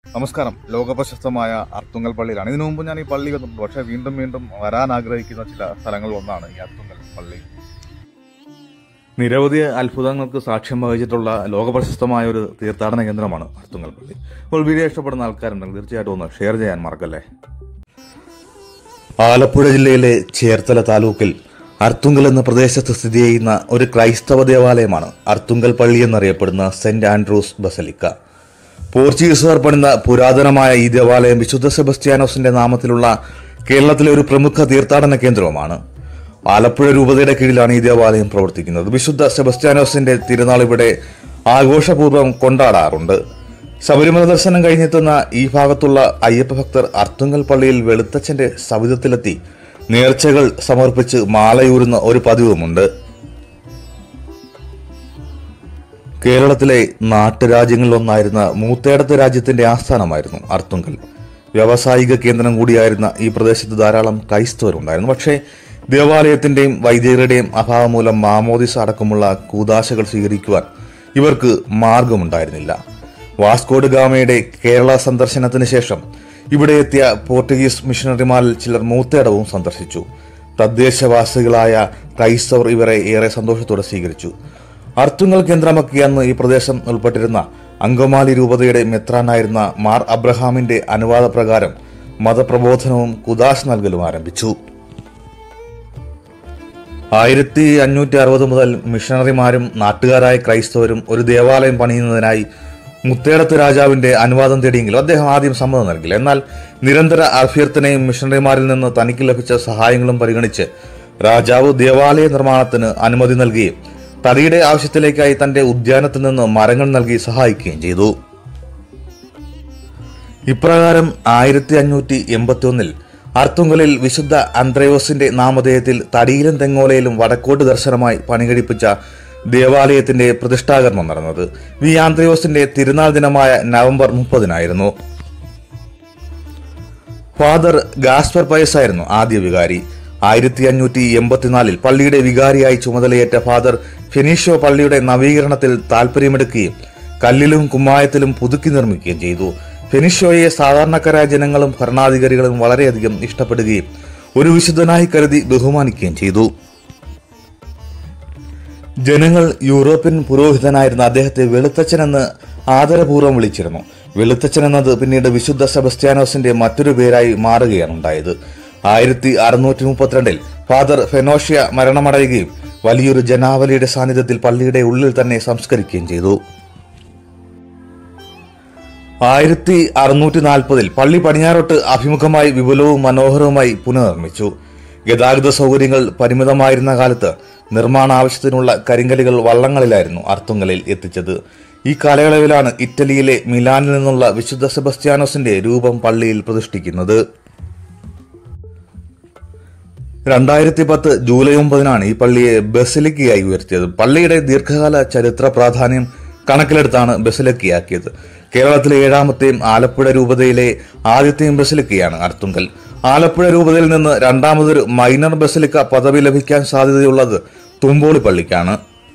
നമസ്കാരം ലോകപ്രശസ്തമായ അർത്തുങ്കൽ പള്ളിയിലാണ് ഇതിനു മുമ്പ് ഞാൻ ഈ പള്ളി വന്നിട്ടുണ്ട് പക്ഷേ വീണ്ടും വീണ്ടും വരാൻ ആഗ്രഹിക്കുന്ന ചില സ്ഥലങ്ങളിൽ ഒന്നാണ് ഈ അർത്തുങ്കൽ പള്ളി നിരവധി അത്ഭുതങ്ങൾക്ക് സാക്ഷ്യം വഹിച്ചിട്ടുള്ള ലോകപ്രശസ്തമായ ഒരു തീർത്ഥാടന കേന്ദ്രമാണ് അർത്തുങ്കൽ പള്ളി അപ്പോൾ വീഡിയോ ഇഷ്ടപ്പെടുന്ന ആൾക്കാരുണ്ടെങ്കിൽ തീർച്ചയായിട്ടും ഒന്ന് ഷെയർ ചെയ്യാൻ മറക്കല്ലേ ആലപ്പുഴ ജില്ലയിലെ ചേർത്തല താലൂക്കിൽ അർത്തുങ്കൽ എന്ന പ്രദേശത്ത് സ്ഥിതി ചെയ്യുന്ന ഒരു ക്രൈസ്തവ ദേവാലയമാണ് അർത്തുങ്കൽ പള്ളി എന്നറിയപ്പെടുന്ന സെന്റ് ആൻഡ്രൂസ് ബസലിക്ക പോർച്ചുഗീസുകാർ പണിത പുരാതനമായ ഈ ദേവാലയം വിശുദ്ധ സെബസ്ത്യാനോസിന്റെ നാമത്തിലുള്ള കേരളത്തിലെ ഒരു പ്രമുഖ തീർത്ഥാടന കേന്ദ്രവുമാണ് ആലപ്പുഴ രൂപതയുടെ കീഴിലാണ് ഈ ദേവാലയം പ്രവർത്തിക്കുന്നത് വിശുദ്ധ സെബസ്ത്യാനോസിന്റെ തിരുനാൾ ഇവിടെ ആഘോഷപൂർവ്വം കൊണ്ടാടാറുണ്ട് ശബരിമല ദർശനം കഴിഞ്ഞെത്തുന്ന ഈ ഭാഗത്തുള്ള അയ്യപ്പ ഭക്തർ അർത്തുങ്കൽ പള്ളിയിൽ വെളുത്തച്ഛന്റെ സവിധത്തിലെത്തി നേർച്ചകൾ സമർപ്പിച്ച് മാലയൂരുന്ന ഒരു പതിവുമുണ്ട് കേരളത്തിലെ നാട്ടുരാജ്യങ്ങളിലൊന്നായിരുന്ന മൂത്തേടത്ത് രാജ്യത്തിന്റെ ആസ്ഥാനമായിരുന്നു അർത്തുങ്കൽ വ്യാവസായിക കേന്ദ്രം കൂടിയായിരുന്ന ഈ പ്രദേശത്ത് ധാരാളം ക്രൈസ്തവരുണ്ടായിരുന്നു പക്ഷേ ദേവാലയത്തിന്റെയും വൈദികരുടെയും അഭാവം മൂലം മാമോദിസ അടക്കമുള്ള കൂതാശകൾ സ്വീകരിക്കുവാൻ ഇവർക്ക് മാർഗമുണ്ടായിരുന്നില്ല വാസ്കോഡ് ഗാമയുടെ കേരള സന്ദർശനത്തിന് ശേഷം ഇവിടെ എത്തിയ പോർട്ടുഗീസ് മിഷണറിമാരിൽ ചിലർ മൂത്തേടവും സന്ദർശിച്ചു തദ്ദേശവാസികളായ ക്രൈസ്തവർ ഇവരെ ഏറെ സന്തോഷത്തോടെ സ്വീകരിച്ചു അർത്തുങ്കൽ കേന്ദ്രമാക്കി അന്ന് ഈ പ്രദേശം ഉൾപ്പെട്ടിരുന്ന അങ്കമാലി രൂപതയുടെ മെത്രാനായിരുന്ന മാർ അബ്രഹാമിന്റെ അനുവാദപ്രകാരം മതപ്രബോധനവും കുദാശ് നൽകലും ആരംഭിച്ചു ആയിരത്തി അഞ്ഞൂറ്റി അറുപത് മുതൽ മിഷണറിമാരും നാട്ടുകാരായ ക്രൈസ്തവരും ഒരു ദേവാലയം പണിയുന്നതിനായി മുത്തേടത്ത് രാജാവിന്റെ അനുവാദം തേടിയെങ്കിലും അദ്ദേഹം ആദ്യം സമ്മതം നൽകില്ല എന്നാൽ നിരന്തര അഭ്യർത്ഥനയും മിഷണറിമാരിൽ നിന്ന് തനിക്ക് ലഭിച്ച സഹായങ്ങളും പരിഗണിച്ച് രാജാവ് ദേവാലയ നിർമ്മാണത്തിന് അനുമതി നൽകുകയും തടിയുടെ ആവശ്യത്തിലേക്കായി തന്റെ ഉദ്യാനത്തിൽ നിന്ന് മരങ്ങൾ നൽകി സഹായിക്കുകയും ചെയ്തു ഇപ്രകാരം ആയിരത്തി അഞ്ഞൂറ്റി എൺപത്തി ഒന്നിൽ അർത്തുങ്കലിൽ വിശുദ്ധ അന്ത്രയോസിന്റെ നാമധേയത്തിൽ തടിയിലും തെങ്ങോലയിലും വടക്കോട്ട് ദർശനമായി പണികഴിപ്പിച്ച ദേവാലയത്തിന്റെ പ്രതിഷ്ഠാകർമ്മം നടന്നത് വി ആന്ത്രയോസിന്റെ തിരുനാൾ ദിനമായ നവംബർ മുപ്പതിനായിരുന്നു ഫാദർ ഗാസ്പർ പയസ് ആയിരുന്നു ആദ്യ വികാരി ആയിരത്തി അഞ്ഞൂറ്റി എൺപത്തിനാലിൽ പള്ളിയുടെ വികാരിയായി ചുമതലയേറ്റ ഫാദർ ഫെനീഷ്യോ പള്ളിയുടെ നവീകരണത്തിൽ താൽപര്യമെടുക്കുകയും കല്ലിലും കുമ്മായത്തിലും പുതുക്കി നിർമ്മിക്കുകയും ചെയ്തു ഫെനിഷ്യോയെ സാധാരണക്കാരായ ജനങ്ങളും ഭരണാധികാരികളും വളരെയധികം ഇഷ്ടപ്പെടുകയും ഒരു വിശുദ്ധനായി കരുതി ബഹുമാനിക്കുകയും ചെയ്തു ജനങ്ങൾ യൂറോപ്യൻ പുരോഹിതനായിരുന്ന അദ്ദേഹത്തെ വെളുത്തച്ഛൻ എന്ന് ആദരപൂർവ്വം വിളിച്ചിരുന്നു വെളുത്തച്ഛൻ എന്നത് പിന്നീട് വിശുദ്ധ സെബസ്ത്യാനോസിന്റെ മറ്റൊരു പേരായി മാറുകയാണ് ഉണ്ടായത് ആയിരത്തി അറുന്നൂറ്റി മുപ്പത്തിരണ്ടിൽ ഫാദർ ഫെനോഷ്യ മരണമടയുകയും വലിയൊരു ജനാവലിയുടെ സാന്നിധ്യത്തിൽ പള്ളിയുടെ ഉള്ളിൽ തന്നെ സംസ്കരിക്കുകയും ചെയ്തു ആയിരത്തി അറുന്നൂറ്റി നാൽപ്പതിൽ പള്ളി പടിഞ്ഞാറോട്ട് അഭിമുഖമായി വിപുലവും മനോഹരവുമായി പുനർനിർമ്മിച്ചു ഗതാഗത സൗകര്യങ്ങൾ പരിമിതമായിരുന്ന കാലത്ത് നിർമ്മാണ ആവശ്യത്തിനുള്ള കരിങ്കലുകൾ വള്ളങ്ങളിലായിരുന്നു അർത്തുങ്കലിൽ എത്തിച്ചത് ഈ കാലയളവിലാണ് ഇറ്റലിയിലെ മിലാനിൽ നിന്നുള്ള വിശുദ്ധ സെബസ്ത്യാനോസിന്റെ രൂപം പള്ളിയിൽ പ്രതിഷ്ഠിക്കുന്നത് രണ്ടായിരത്തി പത്ത് ജൂലൈ ഒമ്പതിനാണ് ഈ പള്ളിയെ ബസിലിക്കയായി ഉയർത്തിയത് പള്ളിയുടെ ദീർഘകാല ചരിത്ര പ്രാധാന്യം കണക്കിലെടുത്താണ് ബസിലിക്കയാക്കിയത് കേരളത്തിലെ ഏഴാമത്തെയും ആലപ്പുഴ രൂപതയിലെ ആദ്യത്തെയും ബസിലിക്കയാണ് അർത്തുങ്കൽ ആലപ്പുഴ രൂപതയിൽ നിന്ന് രണ്ടാമതൊരു മൈനർ ബസിലിക്ക പദവി ലഭിക്കാൻ സാധ്യതയുള്ളത് തുമ്പോളി പള്ളിക്കാണ്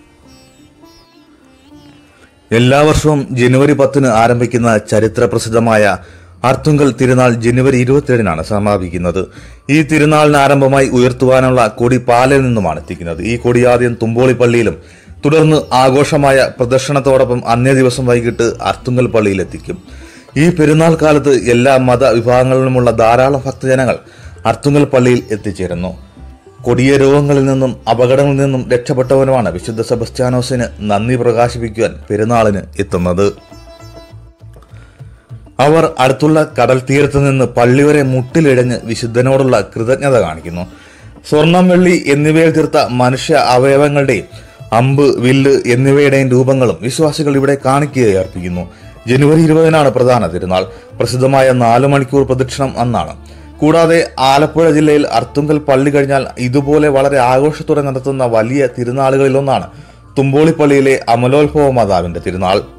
എല്ലാ വർഷവും ജനുവരി പത്തിന് ആരംഭിക്കുന്ന ചരിത്ര പ്രസിദ്ധമായ അർത്തുങ്കൽ തിരുനാൾ ജനുവരി ഇരുപത്തിയേഴിനാണ് സമാപിക്കുന്നത് ഈ തിരുനാളിന് ആരംഭമായി ഉയർത്തുവാനുള്ള കൊടി പാലയിൽ നിന്നുമാണ് എത്തിക്കുന്നത് ഈ കൊടി ആദ്യം തുമ്പോളി പള്ളിയിലും തുടർന്ന് ആഘോഷമായ പ്രദർശനത്തോടൊപ്പം അന്നേ ദിവസം വൈകിട്ട് അർത്തുങ്കൽ പള്ളിയിൽ എത്തിക്കും ഈ പെരുന്നാൾ കാലത്ത് എല്ലാ മത വിഭാഗങ്ങളിലുമുള്ള ധാരാളം ഭക്തജനങ്ങൾ അർത്തുങ്കൽ പള്ളിയിൽ എത്തിച്ചേരുന്നു കൊടിയ രോഗങ്ങളിൽ നിന്നും അപകടങ്ങളിൽ നിന്നും രക്ഷപ്പെട്ടവനുമാണ് വിശുദ്ധ സെബസ്ത്യാനോസിന് നന്ദി പ്രകാശിപ്പിക്കുവാൻ പെരുന്നാളിന് എത്തുന്നത് അവർ അടുത്തുള്ള കടൽ തീരത്ത് നിന്ന് പള്ളി വരെ മുട്ടിലിഴഞ്ഞ് വിശുദ്ധനോടുള്ള കൃതജ്ഞത കാണിക്കുന്നു സ്വർണം വെള്ളി എന്നിവയിൽ തീർത്ത മനുഷ്യ അവയവങ്ങളുടെയും അമ്പ് വില്ല് എന്നിവയുടെയും രൂപങ്ങളും വിശ്വാസികൾ ഇവിടെ കാണിക്കുകയായി അർപ്പിക്കുന്നു ജനുവരി ഇരുപതിനാണ് പ്രധാന തിരുനാൾ പ്രസിദ്ധമായ നാലു മണിക്കൂർ പ്രദക്ഷിണം അന്നാണ് കൂടാതെ ആലപ്പുഴ ജില്ലയിൽ അർത്തുങ്കൽ പള്ളി കഴിഞ്ഞാൽ ഇതുപോലെ വളരെ ആഘോഷത്തോടെ നടത്തുന്ന വലിയ തിരുനാളുകളിലൊന്നാണ് തുമ്പോളിപ്പള്ളിയിലെ അമലോത്ഭവ മാതാവിന്റെ തിരുനാൾ